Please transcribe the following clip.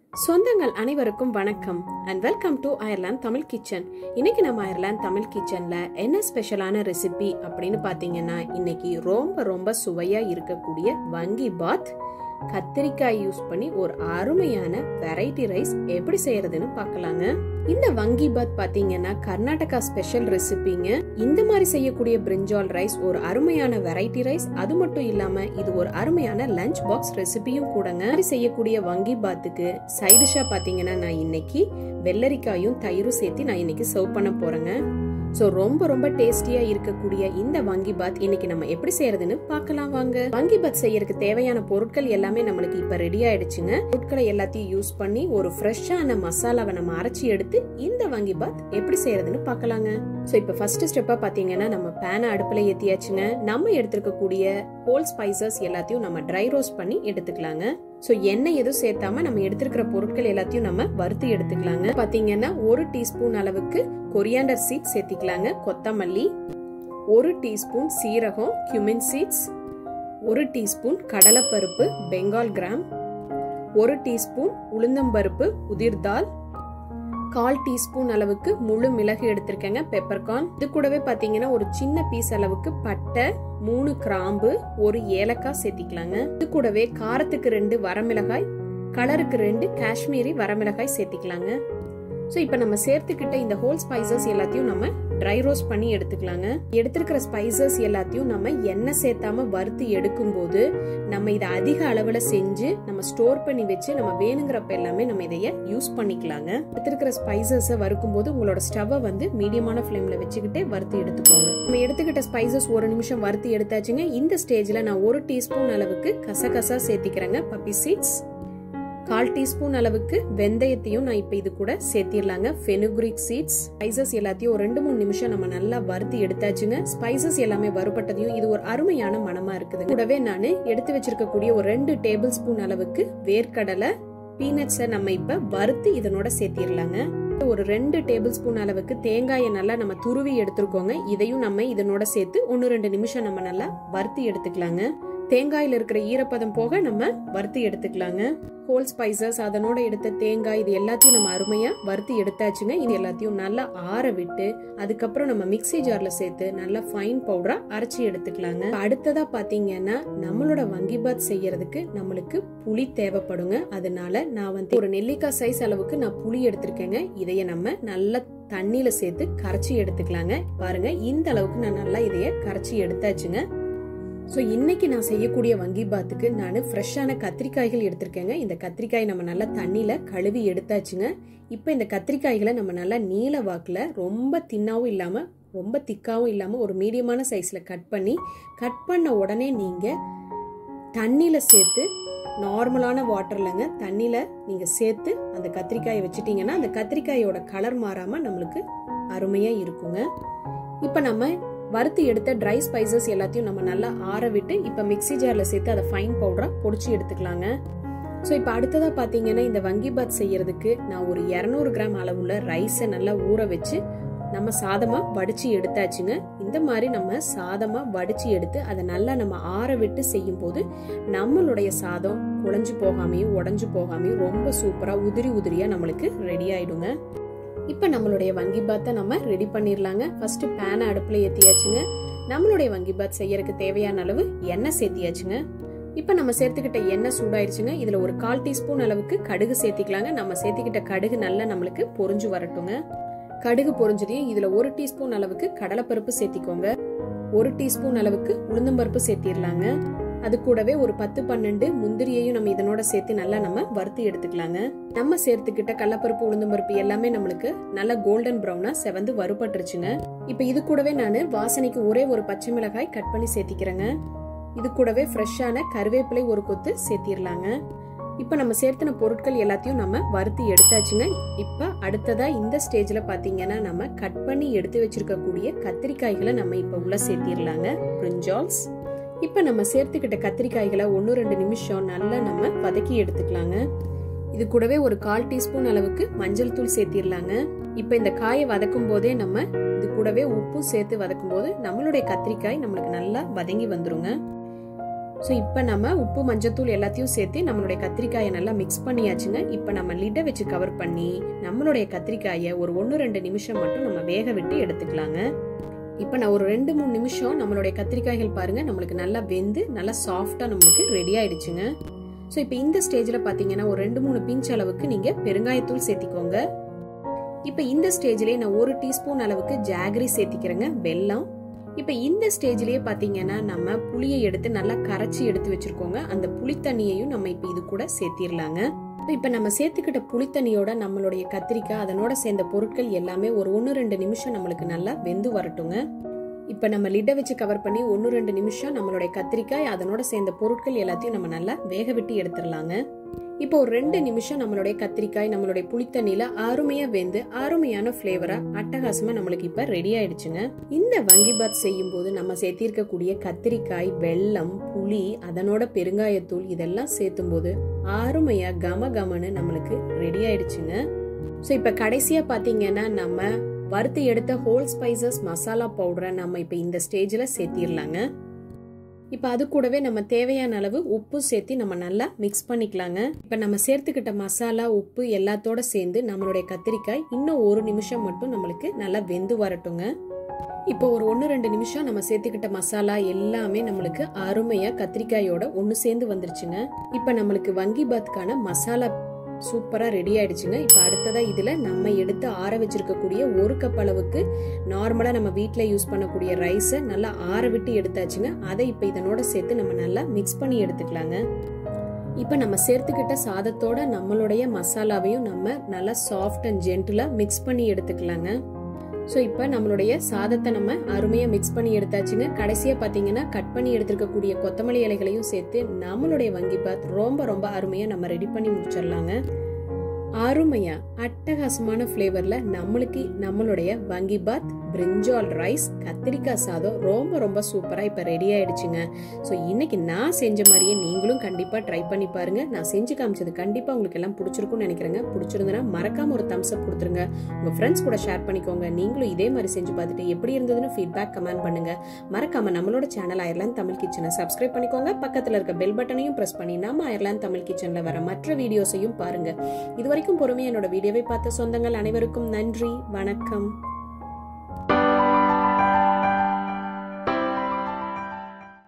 சொந்தங்கள் அனைவருக்கும் வணக்கம் and welcome to Ireland Tamil kitchen இன்னைக்கு நம்ம அயர்லாந்து தமிழ் கிச்சன்ல என்ன ஸ்பெஷலான ரெசிபி அப்படின்னு பாத்தீங்கன்னா இன்னைக்கு ரொம்ப ரொம்ப சுவையா இருக்கக்கூடிய வங்கி பாத் கத்திரிக்காய் யூஸ் பண்ணி ஒரு அருமையான வெரைட்டி ரைஸ் எப்படி செய்யறதுன்னு பார்க்கலாங்க இந்த வங்கி பாத் பாத்தீங்கன்னா கர்நாடகா ஸ்பெஷல் ரெசிபிங்க இந்த மாதிரி செய்யக்கூடிய பிரிஞ்சால் ரைஸ் ஒரு அருமையான வெரைட்டி ரைஸ் அது மட்டும் இல்லாம இது ஒரு அருமையான லஞ்ச் பாக்ஸ் ரெசிபியும் கூடங்க இந்த மாதிரி செய்யக்கூடிய வங்கி பாத்துக்கு சைடிஷா பாத்தீங்கன்னா நான் இன்னைக்கு வெள்ளரிக்காயும் தயிரும் சேர்த்து நான் இன்னைக்கு சர்வ் பண்ண போறேங்க ஸோ ரொம்ப ரொம்ப டேஸ்டியா இருக்கக்கூடிய இந்த வங்கி பாத் இன்னைக்கு நம்ம எப்படி செய்யறதுன்னு பார்க்கலாம் வாங்க வங்கி பாத் செய்யறதுக்கு தேவையான பொருட்கள் எல்லாமே நம்மளுக்கு இப்ப ரெடி ஆயிடுச்சுங்க பொருட்களை எல்லாத்தையும் யூஸ் பண்ணி ஒரு ஃப்ரெஷ்ஷான மசாலாவை நம்ம அரைச்சி எடுத்து இந்த வங்கி பாத் எப்படி செய்யறதுன்னு பார்க்கலாங்க ஸோ இப்போ ஃபர்ஸ்ட் ஸ்டெப்பா பாத்தீங்கன்னா நம்ம பேனை அடுப்புல ஏத்தியாச்சுங்க நம்ம எடுத்திருக்கக்கூடிய ஹோல் ஸ்பைசஸ் எல்லாத்தையும் நம்ம ட்ரை ரோஸ்ட் பண்ணி எடுத்துக்கலாங்க ஸோ எண்ணெய் எதுவும் சேர்த்தாம நம்ம எடுத்திருக்கிற பொருட்கள் எல்லாத்தையும் நம்ம வறுத்து எடுத்துக்கலாங்க பாத்தீங்கன்னா ஒரு டீஸ்பூன் அளவுக்கு கொரியாண்டர் சீட் சேர்த்திக்கலாங்க கொத்தமல்லி ஒரு டீஸ்பூன் சீரகம் கியூமின் சீட்ஸ் ஒரு டீஸ்பூன் கடலைப்பருப்பு பெங்கால் கிராம் ஒரு டீஸ்பூன் உளுந்தம்பருப்பு உதிர்தால் கால் டீஸ்பூன் அளவுக்கு முழு மிளகு எடுத்திருக்கேங்க பெப்பர்கார்ன் இது கூடவே பாத்தீங்கன்னா ஒரு சின்ன பீஸ் அளவுக்கு பட்டை மூணு கிராம்பு ஒரு ஏலக்காய் சேர்த்திக்கலாங்க இது கூடவே காரத்துக்கு ரெண்டு வரமிளகாய் கலருக்கு ரெண்டு காஷ்மீரி வரமிளகாய் சேர்த்திக்கலாங்க ஸோ இப்போ நம்ம சேர்த்துக்கிட்ட இந்த ஹோல் ஸ்பைசஸ் எல்லாத்தையும் நம்ம ட்ரை ரோஸ்ட் பண்ணி எடுத்துக்கலாங்க எடுத்திருக்கிற ஸ்பைசஸ் எல்லாத்தையும் நம்ம எண்ணெய் சேர்த்தாம வறுத்து எடுக்கும்போது நம்ம இதை அதிக அளவில் செஞ்சு நம்ம ஸ்டோர் பண்ணி வச்சு நம்ம வேணுங்கிறப்ப எல்லாமே நம்ம இதைய யூஸ் பண்ணிக்கலாங்க எடுத்திருக்கிற ஸ்பைசஸை வறுக்கும் போது உங்களோட ஸ்டவ்வை வந்து மீடியமான ஃப்ளேம்ல வச்சுக்கிட்டே வறுத்து எடுத்துக்கோங்க நம்ம எடுத்துக்கிட்ட ஸ்பைசஸ் ஒரு நிமிஷம் வறுத்து எடுத்தாச்சுங்க இந்த ஸ்டேஜ்ல நான் ஒரு டீஸ்பூன் அளவுக்கு கசகசா சேர்த்திக்கிறேங்க பப்பி சீட்ஸ் கால் டீஸ்பூன் அளவுக்கு வெந்தயத்தையும் நான் இப்போ இது கூட சேர்த்திடலாங்க ஃபெனுக்ரிக் சீட்ஸ் ஸ்பைசஸ் எல்லாத்தையும் ஒரு ரெண்டு மூணு நிமிஷம் நம்ம நல்லா வறுத்து எடுத்தாச்சுங்க ஸ்பைசஸ் எல்லாமே வறுபட்டதையும் இது ஒரு அருமையான மனமா இருக்குது கூடவே நான் எடுத்து வச்சிருக்கக்கூடிய ஒரு ரெண்டு டேபிள் ஸ்பூன் அளவுக்கு வேர்க்கடலை பீனட்ஸை நம்ம இப்போ வறுத்து இதனோட சேர்த்திடலாங்க ஒரு ரெண்டு டேபிள் ஸ்பூன் அளவுக்கு தேங்காயை நல்லா நம்ம துருவி எடுத்துருக்கோங்க இதையும் நம்ம இதனோட சேர்த்து ஒன்று ரெண்டு நிமிஷம் நம்ம நல்லா வறுத்து எடுத்துக்கலாங்க தேங்காயில இருக்கிற ஈரப்பதம் போக நம்ம வறுத்து எடுத்துக்கலாங்க ஹோல் ஸ்பைசஸ் அதனோட எடுத்த தேங்காய் இது எல்லாத்தையும் நம்ம அருமையா வறுத்து எடுத்தாச்சுங்க இது எல்லாத்தையும் நல்லா ஆற விட்டு அதுக்கப்புறம் நம்ம மிக்சி ஜார்ல சேர்த்து நல்லா ஃபைன் பவுடரா அரைச்சி எடுத்துக்கலாங்க அடுத்ததா பாத்தீங்கன்னா நம்மளோட வங்கி பாத் செய்யறதுக்கு நம்மளுக்கு புளி தேவைப்படுங்க அதனால நான் வந்து ஒரு நெல்லிக்காய் சைஸ் அளவுக்கு நான் புளி எடுத்திருக்கேங்க இதைய நம்ம நல்லா தண்ணியில சேர்த்து கரைச்சி எடுத்துக்கலாங்க பாருங்க இந்த அளவுக்கு நான் நல்லா இதைய கரைச்சி எடுத்தாச்சுங்க ஸோ இன்னைக்கு நான் செய்யக்கூடிய வங்கி பாத்துக்கு நான் ஃப்ரெஷ்ஷான கத்திரிக்காய்கள் எடுத்திருக்கேங்க இந்த கத்திரிக்காய் நம்ம நல்லா தண்ணியில் கழுவி எடுத்தாச்சுங்க இப்போ இந்த கத்திரிக்காய்களை நம்ம நல்லா நீல வாக்கில் ரொம்ப தின்னாவும் இல்லாமல் ரொம்ப திக்காவும் இல்லாமல் ஒரு மீடியமான சைஸில் கட் பண்ணி கட் பண்ண உடனே நீங்கள் தண்ணியில் சேர்த்து நார்மலான வாட்டர்லங்க தண்ணியில் நீங்கள் சேர்த்து அந்த கத்திரிக்காயை வச்சுட்டீங்கன்னா அந்த கத்திரிக்காயோட கலர் மாறாமல் நம்மளுக்கு அருமையாக இருக்குங்க இப்போ நம்ம வறுத்து எடுத்த ட்ரை ஸ்பைசஸ் எல்லாத்தையும் நம்ம நல்லா ஆற விட்டு இப்போ மிக்சி ஜாரில் சேர்த்து அதை ஃபைன் பவுடராக பொடிச்சு எடுத்துக்கலாங்க ஸோ இப்போ அடுத்ததாக பார்த்தீங்கன்னா இந்த வங்கி பாத் செய்யறதுக்கு நான் ஒரு இரநூறு கிராம் அளவுள்ள ரைஸை நல்லா ஊற வச்சு நம்ம சாதமாக வடிச்சு எடுத்தாச்சுங்க இந்த மாதிரி நம்ம சாதமாக வடிச்சு எடுத்து அதை நல்லா நம்ம ஆற விட்டு செய்யும் போது நம்மளுடைய சாதம் குழஞ்சு போகாமையும் உடஞ்சு போகாமையும் ரொம்ப சூப்பராக உதிரி உதிரியாக நம்மளுக்கு ரெடி ஆயிடுங்க இப்போ நம்மளுடைய வங்கி பாத்தை நம்ம ரெடி பண்ணிடலாங்க ஃபர்ஸ்ட் பேனை அடுப்பில் ஏற்றியாச்சுங்க நம்மளுடைய வங்கி பாத் செய்யறதுக்கு தேவையான அளவு எண்ணெய் சேர்த்தியாச்சுங்க இப்போ நம்ம சேர்த்துக்கிட்ட எண்ணெய் சூடாயிருச்சுங்க இதில் ஒரு கால் டீஸ்பூன் அளவுக்கு கடுகு சேர்த்திக்கலாங்க நம்ம சேர்த்துக்கிட்ட கடுகு நல்லா நம்மளுக்கு பொறிஞ்சு வரட்டுங்க கடுகு பொறிஞ்சதையும் இதில் ஒரு டீஸ்பூன் அளவுக்கு கடலைப்பருப்பு சேர்த்திக்கோங்க ஒரு டீஸ்பூன் அளவுக்கு உளுந்தம்பருப்பு சேர்த்திடலாங்க அது கூடவே ஒரு பத்து பன்னெண்டு முந்திரியையும் நம்ம இதனோட சேர்த்து நல்லா நம்ம வறுத்து எடுத்துக்கலாங்க நம்ம சேர்த்துக்கிட்ட கடலப்பருப்பு உளுந்தம்பருப்பு எல்லாமே நம்மளுக்கு நல்லா கோல்டன் ப்ரௌனா செவந்து வறுபட்டுருச்சுங்க இப்ப இது கூடவே நான் வாசனைக்கு ஒரே ஒரு பச்சை மிளகாய் கட் பண்ணி சேர்த்திக்கிறேங்க இது கூடவே ஃப்ரெஷ்ஷான கருவேப்பிலை ஒரு கொத்து சேர்த்திடலாங்க இப்ப நம்ம சேர்த்தின பொருட்கள் எல்லாத்தையும் நம்ம வறுத்து எடுத்தாச்சுங்க இப்ப அடுத்ததா இந்த ஸ்டேஜ்ல பாத்தீங்கன்னா நம்ம கட் பண்ணி எடுத்து வச்சிருக்கக்கூடிய கத்திரிக்காய்களை நம்ம இப்ப உள்ள சேர்த்திடலாங்க பிரிஞ்சால்ஸ் இப்போ நம்ம சேர்த்துக்கிட்ட கத்திரிக்காய்களை ஒன்று ரெண்டு நிமிஷம் நல்லா நம்ம வதக்கி எடுத்துக்கலாங்க இது கூடவே ஒரு கால் டீஸ்பூன் அளவுக்கு மஞ்சள் தூள் சேர்த்திடலாங்க இப்போ இந்த காயை வதக்கும் போதே நம்ம இது கூடவே உப்பும் சேர்த்து வதக்கும் போது நம்மளுடைய கத்திரிக்காய் நம்மளுக்கு நல்லா வதங்கி வந்துருங்க ஸோ இப்போ நம்ம உப்பு மஞ்சத்தூள் எல்லாத்தையும் சேர்த்து நம்மளுடைய கத்திரிக்காயை நல்லா மிக்ஸ் பண்ணியாச்சுங்க இப்போ நம்ம லிட்டை வச்சு கவர் பண்ணி நம்மளுடைய கத்திரிக்காயை ஒரு ஒன்று ரெண்டு நிமிஷம் மட்டும் நம்ம வேக விட்டு எடுத்துக்கலாங்க இப்போ நான் ஒரு ரெண்டு மூணு நிமிஷம் நம்மளுடைய கத்திரிக்காய்கள் பாருங்க நம்மளுக்கு நல்லா வெந்து நல்லா சாஃப்டாக நம்மளுக்கு ரெடி ஆயிடுச்சுங்க ஸோ இப்போ இந்த ஸ்டேஜில் பார்த்தீங்கன்னா ஒரு ரெண்டு மூணு பிஞ்ச் அளவுக்கு நீங்கள் பெருங்காயத்தூள் சேர்த்திக்கோங்க இப்போ இந்த ஸ்டேஜ்லேயே நான் ஒரு டீஸ்பூன் அளவுக்கு ஜாகரி சேர்த்திக்கிறேங்க வெல்லம் இப்போ இந்த ஸ்டேஜ்லயே பார்த்தீங்கன்னா நம்ம புளியை எடுத்து நல்லா கரைச்சி எடுத்து வச்சிருக்கோங்க அந்த புளித்தண்ணியையும் நம்ம இப்போ இது கூட சேர்த்திடலாங்க இப்போ நம்ம சேர்த்துக்கிட்ட புளித்தண்ணியோட நம்மளுடைய கத்திரிக்காய் அதனோட சேர்ந்த பொருட்கள் எல்லாமே ஒரு ஒன்று ரெண்டு நிமிஷம் நம்மளுக்கு நல்லா வெந்து வரட்டுங்க இப்போ நம்ம லிட்டை வச்சு கவர் பண்ணி ஒன்று ரெண்டு நிமிஷம் நம்மளுடைய கத்திரிக்காய் அதனோட சேர்ந்த பொருட்கள் எல்லாத்தையும் நம்ம நல்லா வேக விட்டு எடுத்துடலாங்க இப்போ ஒரு ரெண்டு நிமிஷம் நம்மளுடைய கத்திரிக்காய் நம்மளுடைய புளித்தண்ணியில அருமையா வெந்து அருமையான ஃப்ளேவரா அட்டகாசமா நம்மளுக்கு இப்ப ரெடி ஆயிடுச்சுங்க இந்த வங்கி பாத் செய்யும் போது நம்ம சேர்த்திருக்கக்கூடிய கத்திரிக்காய் வெல்லம் புளி அதனோட பெருங்காயத்தூள் இதெல்லாம் சேர்த்தும் போது அருமையா கம கமன்னு நம்மளுக்கு ரெடி ஆயிடுச்சுங்க ஸோ இப்போ கடைசியா பாத்தீங்கன்னா நம்ம வறுத்து எடுத்த ஹோல் ஸ்பைசஸ் மசாலா பவுடரை நம்ம இப்போ இந்த ஸ்டேஜில் சேர்த்திடலாங்க இப்போ அது கூடவே நம்ம தேவையான அளவு உப்பு சேர்த்து நம்ம நல்லா மிக்ஸ் பண்ணிக்கலாங்க இப்போ நம்ம சேர்த்துக்கிட்ட மசாலா உப்பு எல்லாத்தோட சேர்ந்து நம்மளுடைய கத்திரிக்காய் இன்னும் ஒரு நிமிஷம் மட்டும் நம்மளுக்கு நல்லா வெந்து வரட்டுங்க இப்போ ஒரு ஒன்று ரெண்டு நிமிஷம் நம்ம சேர்த்துக்கிட்ட மசாலா எல்லாமே நம்மளுக்கு அருமையாக கத்திரிக்காயோட ஒன்று சேர்ந்து வந்துருச்சுங்க இப்போ நம்மளுக்கு வங்கி பாத்துக்கான மசாலா சூப்பராக ரெடி ஆயிடுச்சுங்க இப்போ அடுத்ததாக இதில் நம்ம எடுத்து ஆற வச்சிருக்கக்கூடிய ஒரு கப் அளவுக்கு நார்மலாக நம்ம வீட்டில் யூஸ் பண்ணக்கூடிய ரைஸை நல்லா ஆற விட்டு எடுத்தாச்சுங்க அதை இப்போ இதனோட சேர்த்து நம்ம நல்லா மிக்ஸ் பண்ணி எடுத்துக்கலாங்க இப்போ நம்ம சேர்த்துக்கிட்ட சாதத்தோட நம்மளுடைய மசாலாவையும் நம்ம நல்லா சாஃப்ட் அண்ட் ஜென்டிலாக மிக்ஸ் பண்ணி எடுத்துக்கலாங்க ஸோ இப்போ நம்மளுடைய சாதத்தை நம்ம அருமையாக மிக்ஸ் பண்ணி எடுத்தாச்சுங்க கடைசியாக பார்த்தீங்கன்னா கட் பண்ணி எடுத்துருக்கக்கூடிய கொத்தமல்லி இலைகளையும் சேர்த்து நம்மளுடைய வங்கி பாத் ரொம்ப ரொம்ப அருமையாக நம்ம ரெடி பண்ணி முடிச்சிடலாங்க அருமையா அட்டகாசமான ஃப்ளேவர்ல நம்மளுக்கு நம்மளுடைய வங்கி பாத் பிரிஞ்சால் ரைஸ் கத்திரிக்காய் சாதம் ரொம்ப ரொம்ப சூப்பரா இப்ப ரெடி ஆயிடுச்சுங்க ஸோ இன்னைக்கு நான் செஞ்ச மாதிரியே நீங்களும் கண்டிப்பா ட்ரை பண்ணி பாருங்க நான் செஞ்சு காமிச்சது கண்டிப்பா உங்களுக்கு எல்லாம் பிடிச்சிருக்கும்னு நினைக்கிறேங்க பிடிச்சிருந்தனா மறக்காம ஒரு தம்ஸ் அப் கொடுத்துருங்க உங்க ஃப்ரெண்ட்ஸ் கூட ஷேர் பண்ணிக்கோங்க நீங்களும் இதே மாதிரி செஞ்சு பார்த்துட்டு எப்படி இருந்ததுன்னு ஃபீட்பேக் கமெண்ட் பண்ணுங்க மறக்காம நம்மளோட சேனல் அயர்லாந்து தமிழ் கிச்சனை சப்ஸ்கிரைப் பண்ணிக்கோங்க பக்கத்துல இருக்க பெல் பட்டனையும் பிரஸ் பண்ணி நம்ம அயர்லாந்து தமிழ் கிச்சன்ல வர மற்ற வீடியோஸையும் பாருங்க இது வரைக்கும் பொறுமையா என்னோட வீடியோவை பார்த்த சொந்தங்கள் அனைவருக்கும் நன்றி வணக்கம்